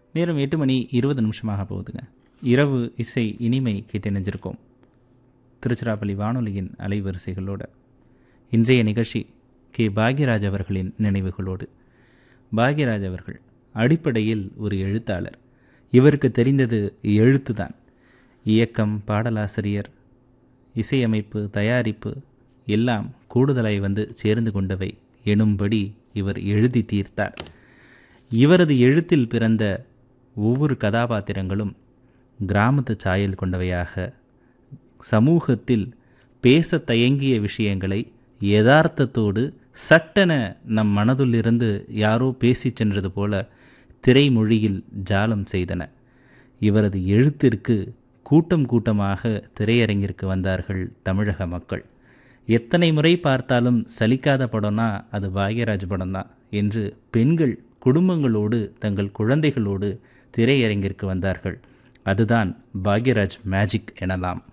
நேரம் எட்டு மணி இருபது நிமிஷமாக போகுதுங்க இரவு இசை இனிமை கேட்டிணைஞ்சிருக்கோம் திருச்சிராப்பள்ளி வானொலியின் அலைவரிசைகளோட இன்றைய நிகழ்ச்சி கே பாக்யராஜ் அவர்களின் நினைவுகளோடு பாக்யராஜ் அவர்கள் அடிப்படையில் ஒரு எழுத்தாளர் இவருக்கு தெரிந்தது எழுத்து தான் இயக்கம் பாடலாசிரியர் இசையமைப்பு தயாரிப்பு எல்லாம் கூடுதலாய் வந்து சேர்ந்து கொண்டவை எனும்படி இவர் எழுதி தீர்த்தார் இவரது எழுத்தில் பிறந்த ஒவ்வொரு கதாபாத்திரங்களும் கிராமத்து சாயல் கொண்டவையாக சமூகத்தில் பேச தயங்கிய விஷயங்களை யதார்த்தத்தோடு சட்டென நம் மனதுள்ளிருந்து யாரோ பேசிச் சென்றது போல திரைமொழியில் ஜாலம் செய்தன இவரது எழுத்திற்கு கூட்டம் கூட்டமாக திரையரங்கிற்கு வந்தார்கள் தமிழக மக்கள் எத்தனை முறை பார்த்தாலும் சலிக்காத படம்னா அது பாக்யராஜ் படம்தான் என்று பெண்கள் குடும்பங்களோடு தங்கள் குழந்தைகளோடு திரையரங்கிற்கு வந்தார்கள் அதுதான் பாக்யராஜ் மேஜிக் எனலாம்